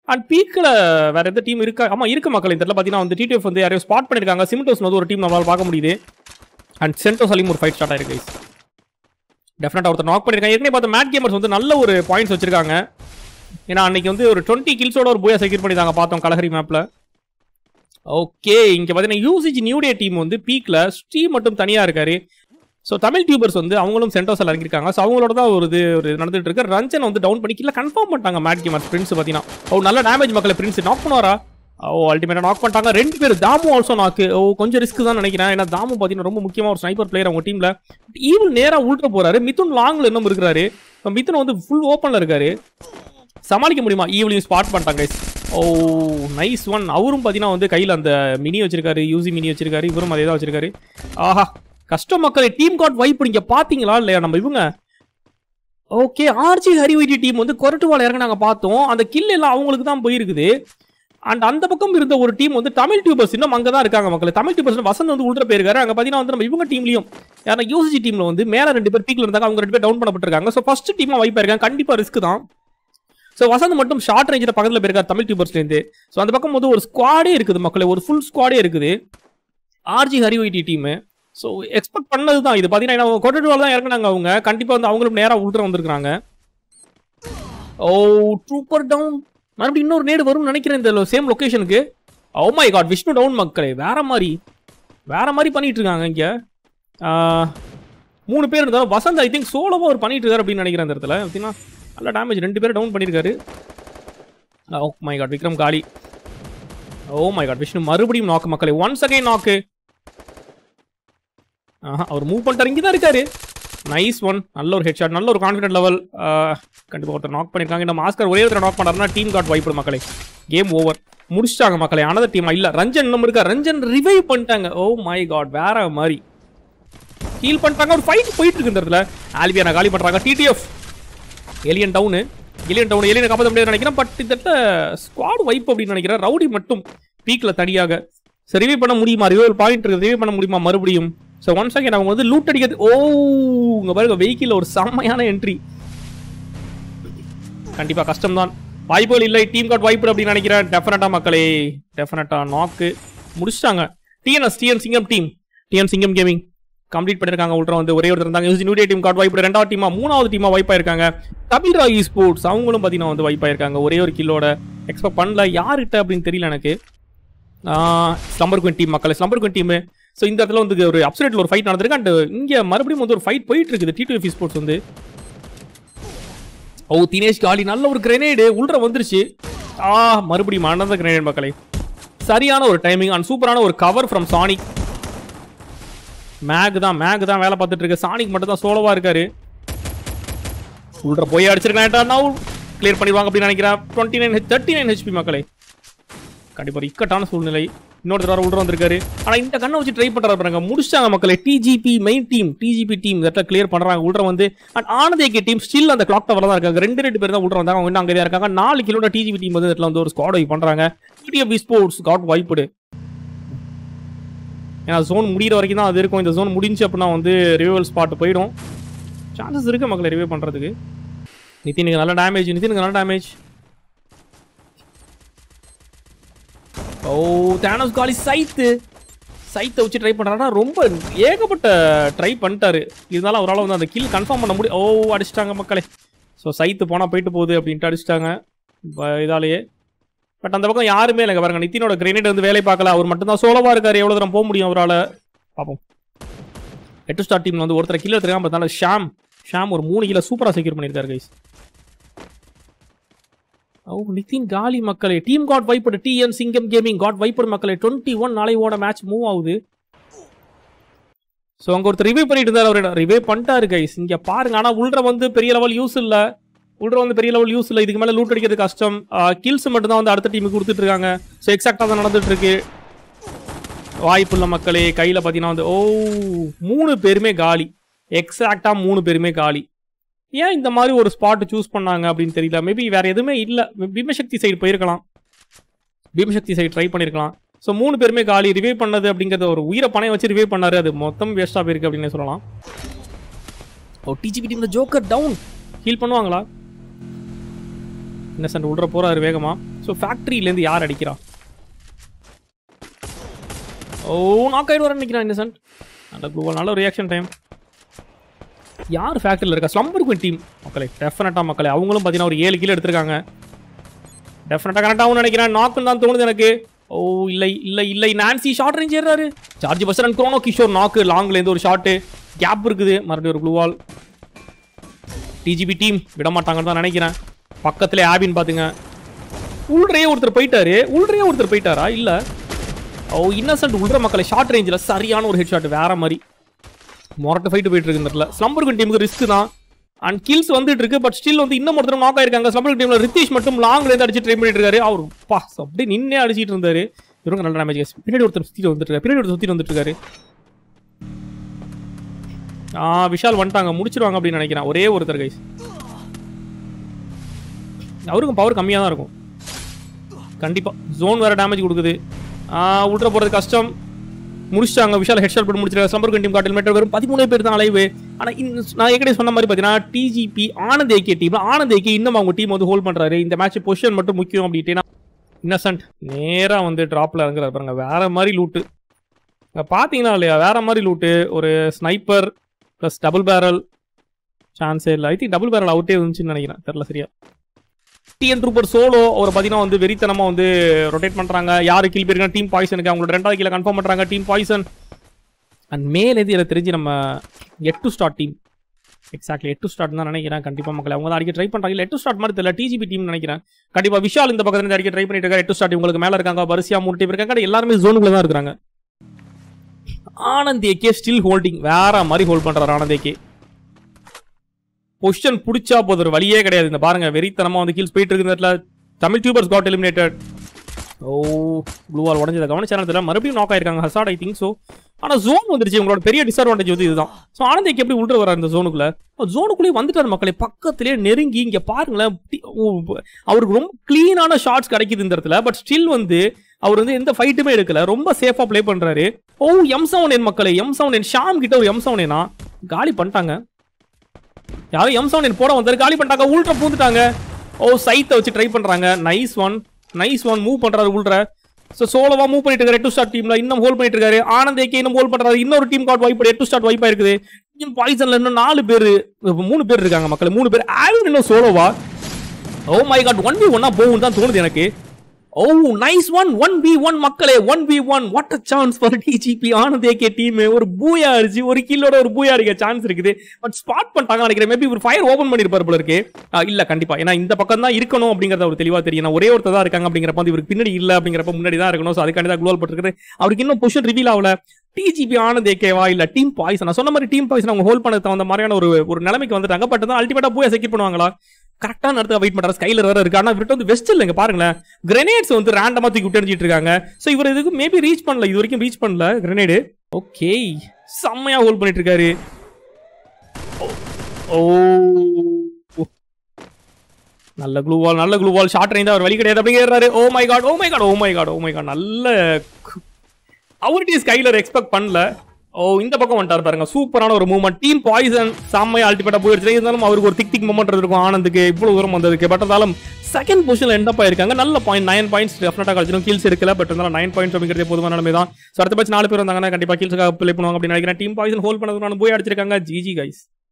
And பீக்கில் வேற எந்த டீம் இருக்கா ஆமா இருக்கு மக்கள் இந்த இடத்துல பார்த்தீங்கன்னா வந்து டிடிஎஃப் வந்து யாரையும் ஸ்பாட் பண்ணிருக்காங்க சிமிட்டோஸ் வந்து ஒரு டீம் நம்மளால பார்க்க முடியுது அண்ட் சென்டோஸ் அலியும் ஒரு ஃபைட் ஸ்டார்ட் ஆயிருக்கு டெஃபினட்டாக ஒருத்தர் நாக் பண்ணிருக்காங்க ஏற்கனவே பார்த்த மேட் கேமர்ஸ் வந்து நல்ல ஒரு பாயிண்ட்ஸ் வச்சிருக்காங்க ஏன்னா அன்னைக்கு வந்து ஒரு டுவெண்ட்டி கில்ஸோட ஒரு போயா செக்யூர் பண்ணிருந்தாங்க பார்த்தோம் கலஹரி மேப்ல ஓகே இங்க பார்த்தீங்கன்னா யூசிஜி நியூடே டீம் வந்து பீக்ல ஸ்டீம் மட்டும் தனியா இருக்காரு ஸோ தமிழ் டியூபர்ஸ் வந்து அவங்களும் சென்டோஸில் இறங்கியிருக்காங்க ஸோ அவங்களோட தான் ஒரு இது ஒரு இது நடந்துட்டு இருக்கு ரஞ்சன் வந்து டவுன் பண்ணி கீழே கன்ஃபார்ம் பண்ணிட்டாங்க மேட் கேமர்ஸ் பிரின்ஸ் பார்த்தீங்கன்னா ஓ நல்ல டேமேஜ் மக்களை பிரின்ஸ் நாக் பண்ணுவாரா ஓ அல்டிமேட்டாக நாக் பண்ணிட்டாங்க ரெண்டு பேர் தாமு ஆல்சோ நாக்கு ஓ கொஞ்சம் ரிஸ்க் தான் நினைக்கிறேன் ஏன்னா தாமு பார்த்தீங்கன்னா ரொம்ப முக்கியமாக ஒரு ஸ்னைப்பர் பிளேயர் அவங்க டீமில் ஈவன் நேராக உள்ட்ட போறாரு மிதுன் லாங்ல இன்னும் இருக்கிறாரு இப்ப மிதுன் வந்து ஃபுல் ஓப்பனில் இருக்காரு சமாளிக்க முடியுமா ஈவினிங் ஸ்பாட் பண்ணிட்டாங்க guys. ஓ நைஸ் ஒன் அவரும் பார்த்தீங்கன்னா வந்து கையில் அந்த மினி வச்சிருக்காரு யூசி மினி வச்சிருக்காரு இவரும் அதே தான் வச்சிருக்காரு ஆஹா கஷ்ட மக்களை டீம் கார்ட் வைப் நீங்க பாத்தீங்களா இல்லையா நம்ம இவங்க ஓகே ஆர்ஜி ஹரிவைட்டி டீம் வந்து கொரட்டுவால இறங்க நாங்க பார்த்தோம் அந்த கில் எல்லாம் அவங்களுக்கு தான் போயிருக்குது அண்ட் அந்த பக்கம் இருந்த ஒரு டீம் வந்து தமிழ் டியூபர்ஸ் இன்னும் அங்கே தான் இருக்காங்க மக்கள் தமிழ் டியூபர்ஸ் வசந்த் வந்து உள்ள போயிருக்காரு அங்கே பார்த்தீங்கன்னா வந்து நம்ம இவங்க டீம்லையும் யாரா யூசிஜி டீம்ல வந்து மேலே ரெண்டு பேர் பீக்ல இருந்தாங்க அவங்க ரெண்டு பேர் டவுன் பண்ணப்பட்டிருக்காங்க ஸோ ஃபர்ஸ்ட் டீமாக வைப் இருக்காங்க கண்டிப்பாக ரிஸ்க் தான் ஸோ வசந்த் மட்டும் ஷார்ட் ரேஞ்சில் பக்கத்தில் போயிருக்காரு தமிழ் டியூபர்ஸ்லேருந்து ஸோ அந்த பக்கம் வந்து ஒரு ஸ்குவாடே இருக்குது மக்களே ஒரு ஃபுல் ஸ்குவாடே இருக்குது ஆர்ஜி ஹரிவைட்டி டீமு ஸோ எக்ஸ்பெக்ட் பண்ணது தான் இது பார்த்தீங்கன்னா கொட்டடுவால் தான் இறங்குனாங்க அவங்க கண்டிப்பாக வந்து அவங்களும் நேராக உள்ற வந்திருக்காங்க ஓ ட்ரூப்பர் டவுன் மறுபடியும் இன்னொரு நேடு வரும்னு நினைக்கிறேன் இந்த சேம் லொக்கேஷனுக்கு oh my god Vishnu down மக்களே வேற மாதிரி வேற மாதிரி பண்ணிட்டு இருக்காங்க இங்கே மூணு பேர் இருந்தாலும் வசந்த் ஐ திங்க் சோலோவா ஒரு பண்ணிட்டு இருக்காரு அப்படின்னு நினைக்கிறேன் அந்த இடத்துல பார்த்தீங்கன்னா நல்ல டேமேஜ் ரெண்டு பேரும் டவுன் பண்ணியிருக்காரு ஓ மை காட் விக்ரம் காலி ஓ மை காட் விஷ்ணு மறுபடியும் நாக்கு மக்களே ஒன்ஸ் அகைன் நாக்கு ஆஹா அவர் மூவ் பண்ணிட்டாரு இங்கே தான் இருக்காரு நைஸ் ஒன் நல்ல ஒரு ஹெட் ஷாட் நல்ல ஒரு கான்ஃபிடன்ட் லெவல் கண்டிப்பாக ஒருத்தர் நாக் பண்ணியிருக்காங்க நம்ம ஆஸ்கர் ஒரே ஒருத்தர் நாக் பண்ணாருன்னா டீம் கார்டு வாய்ப்பு மக்களே கேம் ஓவர் முடிச்சிட்டாங்க மக்களே அனதர் டீம் இல்ல ரஞ்சன் இன்னும் இருக்கா ரஞ்சன் ரிவைவ் பண்ணிட்டாங்க ஓ மை காட் வேற மாதிரி ஹீல் பண்ணிட்டாங்க ஒரு ஃபைட் போயிட்டு இருக்கு இந்த இடத்துல ஆல்பியா காலி பண்றாங்க TDF alien down alien down alien காப்பாற்ற முடியாது நினைக்கிறேன் பட் இந்த இடத்துல ஸ்குவாட் வைப் அப்படின்னு நினைக்கிறேன் ரவுடி மட்டும் பீக்ல தனியாக சரி ரிவைவ் பண்ண முடியுமா ரிவைவ் பாயிண்ட் இருக்கு ரிவைவ் பண்ண முடியுமா மறுபடியும் ஸோ ஒன் செகண்ட் அவங்க வந்து லூட் அடிக்கிறது ஓ இங்க பாருங்க வெஹிக்கிள் ஒரு செம்மையான என்ட்ரி கண்டிப்பா கஷ்டம் தான் வாய்ப்புகள் இல்லை டீம் கார்டு வாய்ப்பு அப்படின்னு நினைக்கிறேன் டெஃபினட்டா மக்களே டெஃபினட்டா நாக்கு முடிச்சிட்டாங்க TNS TN Singam team TN Singam gaming complete பண்ணிருக்காங்க உள்ள வந்து ஒரே ஒருத்தர் இருந்தாங்க யூசி நியூடியா டீம் கார்டு வாய்ப்பு ரெண்டாவது டீமா மூணாவது டீமா வைப் ஆயிருக்காங்க தமிழ் ராகி ஸ்போர்ட்ஸ் அவங்களும் பார்த்தீங்கன்னா வந்து வைப் ஆயிருக்காங்க ஒரே ஒரு கில்லோட எக்ஸ்பெக்ட் பண்ணல யார்கிட்ட அப்படின்னு தெரியல எனக்கு ஸ்லம்பர் குயின் டீம் மக்கள் ஸ்லம்பர் குயின் டீம் ஸோ இந்த இடத்துல வந்து ஒரு அப்சரேட்ல ஒரு ஃபைட் நடந்திருக்கு அண்ட் இங்கே மறுபடியும் வந்து ஒரு ஃபைட் போயிட்டு இருக்குது டி டூ ஸ்போர்ட்ஸ் வந்து ஓ தினேஷ் காலி நல்ல ஒரு கிரெனேடு உள்ள வந்துருச்சு ஆ மறுபடியும் அனந்த கிரெனேட் மக்களே சரியான ஒரு டைமிங் அண்ட் சூப்பரான ஒரு கவர் ஃப்ரம் சானிக் மேக் தான் மேக் தான் வேலை பார்த்துட்டு இருக்கு சானிக் மட்டும் தான் சோலோவா இருக்காரு உள்ள போய் அடிச்சிருக்கேன் நான் கிளியர் பண்ணிடுவாங்க அப்படின்னு நினைக்கிறேன் twenty nine thirty nine HP மக்களே கண்டிப்பா ஒரு இக்கட்டான சூழ்நிலை இன்னொரு தடவை உள்ள வந்திருக்காரு ஆனா இந்த கண்ணை வச்சு ட்ரை பண்றாரு பாருங்க முடிச்சாங்க மக்களே DGP main team DGP team இந்த இடத்துல கிளியர் பண்றாங்க உள்ள வந்து அண்ட் ஆனதேகே டீம் ஸ்டில் அந்த கிளாக் டவர் தான் இருக்காங்க ரெண்டு ரெண்டு பேர் தான் உள்ள வந்தாங்க அவங்க இன்னும் அங்கே இருக்காங்க நாலு கிலோட டிஜிபி டீம் வந்து இடத்துல வந்து ஒரு ஸ்குவாட் வை பண்றாங்க டிடிஎஃப் ஸ்போர்ட்ஸ் காட் வாய்ப்புடு ஏன்னா ஜோன் முடியிற வரைக்கும் தான் அது இருக்கும் இந்த ஜோன் முடிஞ்சு அப்படின்னா வந்து ரிவைவல் ஸ்பாட் போயிடும் சான்சஸ் இருக்கு மக்களை ரிவைவ் பண்றதுக்கு நிதினுக்கு நல்ல டேமேஜ் நிதினுக்கு நல்ல டேமேஜ் ஓ தேனோஸ் காலி சைத்து சைத்தை வச்சு ட்ரை பண்ணுறாருன்னா ரொம்ப ஏகப்பட்ட ட்ரை பண்ணிட்டாரு இருந்தாலும் அவரால் வந்து அந்த கில் கன்ஃபார்ம் பண்ண முடியும் ஓ அடிச்சிட்டாங்க மக்களே ஸோ சைத்து போனால் போயிட்டு போகுது அப்படின்ட்டு அடிச்சிட்டாங்க ப- இதாலேயே பட் அந்த பக்கம் யாருமே இல்லைங்க பாருங்க நிதினோட கிரேனேட் வந்து வேலை பார்க்கல அவர் மட்டும்தான் சோலவா இருக்காரு எவ்வளோ தூரம் போக முடியும் அவரால் பார்ப்போம் எட்டு ஸ்டார் டீம்ல வந்து ஒருத்தர் கிலோ தெரியாம பார்த்தாலும் ஷாம் ஷாம் ஒரு மூணு கிலோ சூப்பராக செக்யூர் பண்ணியிருக்காரு கைஸ் ஓ நிதின் காலி மக்களே team got wiped TN Singam gaming got wiped மக்களே டுவெண்ட்டி ஒன் நாளையோட மேட்ச் மூவ் ஆகுது ஸோ அங்கே ஒருத்தர் ரிவைவ் பண்ணிட்டு இருந்தார் அவர் ரிவைவ் பண்ணிட்டாரு கைஸ் இங்கே பாருங்க ஆனால் உள்ள வந்து பெரிய லெவல் யூஸ் இல்லை உள்ள வந்து பெரிய லெவல் யூஸ் இல்லை இதுக்கு மேலே லூட் அடிக்கிறது கஷ்டம் கில்ஸ் மட்டும் தான் வந்து அடுத்த டீமுக்கு கொடுத்துட்டு இருக்காங்க ஸோ எக்ஸாக்டாக தான் நடந்துட்டு இருக்கு வாய்ப்புள்ள மக்களே கையில் பார்த்தீங்கன்னா வந்து ஓ மூணு பேருமே காலி எக்ஸாக்டாக மூணு பேருமே காலி ஏன் இந்த மாதிரி ஒரு ஸ்பாட் சூஸ் பண்ணாங்க அப்படின்னு தெரியல மேபி வேற எதுவுமே இல்லை பீமசக்தி சைடு போயிருக்கலாம் பீமசக்தி சைடு ட்ரை பண்ணியிருக்கலாம் ஸோ மூணு பேருமே காலி ரிவைவ் பண்ணது அப்படிங்கிறத ஒரு உயிரை பணைய வச்சு ரிவைவ் பண்ணாரு அது மொத்தம் வேஸ்ட்டாக போயிருக்கு அப்படின்னு சொல்லலாம் oh DGP team joker down heal பண்ணுவாங்களா இன்னசென்ட் உள்ள போறாரு வேகமா ஸோ ஃபேக்ட்ரியிலேருந்து யார் அடிக்கிறா ஓ நாக் ஆயிடு வர நினைக்கிறான் இன்னசென்ட் நல்ல குளூவால் நல்ல ரியாக்ஷன் டைம் யார் ஃபேக்ட்ரியில் இருக்கா ஸ்லம்பர் குயின் டீம் மக்களே டெஃபினட்டாக மக்களே அவங்களும் பார்த்தீங்கன்னா ஒரு ஏழு கிலோ எடுத்திருக்காங்க டெஃபினட்டாக கரெக்டாகவும் நினைக்கிறேன் நாக்குன்னு தான் தோணுது எனக்கு ஓ இல்லை இல்லை இல்லை நான்சி ஷார்ட் ரேஞ்ச் ஏறாரு சார்ஜ் பஸ் அண்ட் குரோனோ கிஷோர் நாக்கு லாங்லேருந்து ஒரு ஷாட்டு கேப் இருக்குது மறுபடியும் ஒரு க்ளூவால் டிஜிபி டீம் விட மாட்டாங்கன்னு தான் நினைக்கிறேன் பக்கத்துல ஆபின் பாத்துங்க உள்றே ஒருத்தர் போயிட்டாரு உள்றே ஒருத்தர் போயிட்டாரா இல்ல ஓ இன்னசென்ட் உள்ற மக்களை ஷார்ட் ரேஞ்சில் சரியான ஒரு ஹெட் ஷாட் வேற மாதிரி மொரட்ட ஃபைட் போயிட்டு இருக்கு இந்த இடத்துல ஸ்லம்பர்கன் டீமுக்கு ரிஸ்க் தான் அண்ட் கில்ஸ் வந்துட்டு இருக்கு பட் ஸ்டில் வந்து இன்னும் ஒருத்தர் நாக் ஆயிருக்காங்க ஸ்லம்பர்கன் டீம்ல ரித்தீஷ் மட்டும் லாங்ல இருந்து அடிச்சு ட்ரை பண்ணிட்டு இருக்காரு அவர் பாஸ் அப்படியே நின்னே அடிச்சிட்டு இருந்தாரு இவங்க நல்ல டேமேஜ் பின்னாடி ஒருத்தர் சுத்திட்டு வந்துட்டு இருக்காரு பின்னாடி ஒருத்தர் சுத்திட்டு வந்துட்டு இருக்காரு ஆ விஷால் வந்துட்டாங்க முடிச்சிருவாங்க அப்படின்னு நினைக்கிறேன் ஒரே ஒருத்தர் கைஸ் அவருக்கும் பவர் கம்மியாக தான் இருக்கும் கண்டிப்பா ஜோன் வேற டேமேஜ் கொடுக்குது ஆ உள்ள போறது கஷ்டம் முடிச்சிட்டாங்க விஷால் ஹெட்ஷாட் போட்டு முடிச்சிருக்காங்க சம்பர் டீம் காட்டில் மீட்டர் வெறும் பதிமூணு பேர் தான் அலைவு ஆனா இந்த- நான் ஏற்கனவே சொன்ன மாதிரி பார்த்தீங்கன்னா DGP Anand AK team Anand AK இன்னும் அவங்க டீம் வந்து ஹோல்ட் பண்றாரு இந்த மேட்ச் பொசிஷன் மட்டும் முக்கியம் அப்படின்ட்டு இன்னசென்ட் நேரா வந்து டிராப்ல இறங்குறாரு பாருங்க வேற மாதிரி லூட்டு பாத்தீங்கன்னா இல்லையா வேற மாதிரி லூட்டு ஒரு ஸ்னைப்பர் ப்ளஸ் டபுள் பேரல் சான்ஸே இல்லை ஐ திங்க் டபுள் பேரல் அவுட்டே இருந்துச்சுன்னு நினைக்கிறேன் தெரில சரியா டிஎன் ட்ரூப்பர் சோலோ அவர் பார்த்தீங்கன்னா வந்து வெறித்தனமாக வந்து ரொட்டேட் பண்ணுறாங்க யாரு கீழ் போயிருக்காங்க டீம் பாய்சனுக்கு அவங்களோட ரெண்டாவது கீழே கன்ஃபார்ம் பண்ணுறாங்க டீம் பாய்சன் அண்ட் மேலேருந்து எனக்கு தெரிஞ்சு நம்ம எட்டு ஸ்டார்ட் டீம் எக்ஸாக்ட்லி எட்டு ஸ்டார்ட் தான் நினைக்கிறேன் கண்டிப்பாக மக்கள் அவங்க தான் அடிக்க ட்ரை பண்ணுறாங்க இல்லை எட்டு ஸ்டார்ட் மாதிரி தெரியல டிஜிபி டீம் நினைக்கிறேன் கண்டிப்பாக விஷால் இந்த பக்கத்துல இருந்து அடிக்க ட்ரை பண்ணிட்டு இருக்காரு எட்டு ஸ்டார்ட் உங்களுக்கு மேலே இருக்காங்க வரிசையா மூணு டீம் இருக்காங்க எல்லாருமே ஜோனுக்குள்ள தான் இருக்காங்க ஆனந்த் ஏகே ஸ்டில் ஹோல்டிங் வேற மாதிரி ஹோல்ட் பண்றாரு ஆனந்த் ஏகே பொசிஷன் பிடிச்சா போதும் ஒரு வழியே கிடையாது இந்த பாருங்க வெறித்தனமா வந்து கீழ்ஸ் போயிட்டு இருக்கு இந்த இடத்துல Tamil tubers got eliminated oh ப்ளூவால் உடஞ்சதை கவனிச்சானதுல மறுபடியும் நாக் ஆயிருக்காங்க ஹசாட் ஐ திங்க் ஸோ ஆனால் ஜோன் வந்துருச்சு உங்களோட பெரிய டிஸ்அட்வான்டேஜ் வந்து இதுதான் ஸோ ஆனந்தைக்கு எப்படி உள்ள வர இந்த ஜோனுக்குள்ள ஜோனுக்குள்ளே வந்துட்டார் மக்களே பக்கத்திலே நெருங்கி இங்க பாருங்களேன் டி- ஓ, ப- அவருக்கு ரொம்ப க்ளீனான ஷாட்ஸ் கிடைக்குது இந்த இடத்துல பட் ஸ்டில் வந்து அவர் வந்து எந்த ஃபைட்டுமே எடுக்கல ரொம்ப சேஃபா ப்ளே பண்றாரு ஓ எம் செவன் என் மக்களே எம் செவன் என் ஷாம் கிட்ட ஒரு எம் செவன் ஏனா காலி பண்ணிட்டாங்க யாரும் எம் செவன் போட வந்தாரு காலி பண்ணிட்டாங்க உள்ற பூந்துட்டாங்க ஓ சைத்தை வச்சு ட்ரை பண்றாங்க nice one nice one move பண்றாரு உள்ற ஸோ சோலோவா மூவ் பண்ணிட்டு இருக்காரு எட்டு ஸ்டார்ட் டீம்ல இன்னும் ஹோல்ட் பண்ணிட்டு இருக்காரு ஆனந்த் ஏகே இன்னும் ஹோல்ட் பண்றாரு இன்னொரு டீம் கார்டு வைப் எட்டு ஸ்டார்ட் வைப்பா இருக்குது டீம் பாய்சன்ல இன்னும் நாலு பேர் மூணு பேர் இருக்காங்க மக்கள் மூணு பேர் ஆவின் இன்னும் சோலோவா oh my god one v one போகும் தான் தோணுது எனக்கு oh nice one one v one மக்களே one v one what a chance for DGP Anand AK team ஒரு பூயா அடிச்சு ஒரு கில்லோட ஒரு பூயா அடிக்க சான்ஸ் இருக்குது பட் ஸ்பாட் பண்ணிட்டாங்க நினைக்கிறேன் மேபி ஒரு ஃபயர் ஓபன் பண்ணிருப்பாரு போல இருக்கு ஆ, இல்ல கண்டிப்பா ஏன்னா இந்த பக்கம் தான் இருக்கணும் அப்படிங்கறது அவர் தெளிவா தெரியும் ஏன்னா ஒரே ஒருத்தர் தான் இருக்காங்க அப்படிங்கிறப்ப வந்து இவருக்கு பின்னாடி இல்ல அப்படிங்கிறப்ப முன்னாடி தான் இருக்கணும் ஸோ அதுக்காண்டி தான் குளோல் போட்டுருக்காரு அவருக்கு இன்னும் பொசிஷன் ரிவீல் ஆகல டிஜிபி ஆனந்த் ஏகேவா இல்ல டீம் பாய்ஸ் நான் சொன்ன மாதிரி டீம் பாய்ஸ் அவங்க ஹோல்ட் பண்ண தகுந்த மாதிரியான ஒரு ஒரு நிலைமைக்கு வந்துட்டாங்க பட் தான் அல்டிமேட்டா போய் செக்யூர் பண்ணுவாங்களா கரெக்டான இடத்துல வெயிட் பண்றாரு ஸ்கைலர் வேற இருக்கு ஆனா இவர்கிட்ட வந்து வெஸ்ட் இல்லைங்க பாருங்களேன் கிரனேட்ஸ் வந்து ரேண்டமா தூக்கி விட்டு அடிச்சிட்டு இருக்காங்க சோ இவர் இதுக்கு மேபி ரீச் பண்ணல இது வரைக்கும் ரீச் பண்ணல கிரனேடு ஓகே செம்மையா ஹோல்ட் பண்ணிட்டு இருக்காரு ஓ ஓ. நல்ல க்ளூ வால் நல்ல க்ளூ வால் ஷார்ட் ரேஞ்ச் அவர் வழி கிடையாது அப்படிங்கிறாரு oh my god oh my god oh my god oh my god நல்ல அவர்கிட்ட ஸ்கைலர் எக்ஸ்பெக்ட் பண்ணல ஓ இந்த பக்கம் வந்துட்டார் பாருங்க சூப்பரான ஒரு மூவ்மெண்ட் டீம் பாய்சன் செம்மையா அல்டிமேட்டா போயிடுச்சு இருந்தாலும் அவருக்கு ஒரு திக் திக் மூமெண்ட் இருக்கும் ஆனந்துக்கு இவ்வளவு தூரம் வந்ததுக்கு பட் இருந்தாலும் செகண்ட் பொசிஷன்ல எண்ட் ஆயிருக்காங்க நல்ல பாயிண்ட் நைன் பாயிண்ட்ஸ் டெஃபினட்டா கழிச்சிடும் கீல்ஸ் எடுக்கல பட் இருந்தாலும் நைன் பாயிண்ட்ஸ் அப்படிங்கிறதே போதுமான நிலைமை தான் ஸோ அடுத்த பட்சம் நாலு பேர் வந்தாங்கன்னா கண்டிப்பா கீல்ஸுக்காக ப்ளே பண்ணுவாங்க அப்படின்னு நினைக்கிறேன் டீம் பாய்சன் ஹோல்ட் பண்ணதுக்கான போய் அடிச்சிருக்காங்க ஜிஜி கைஸ்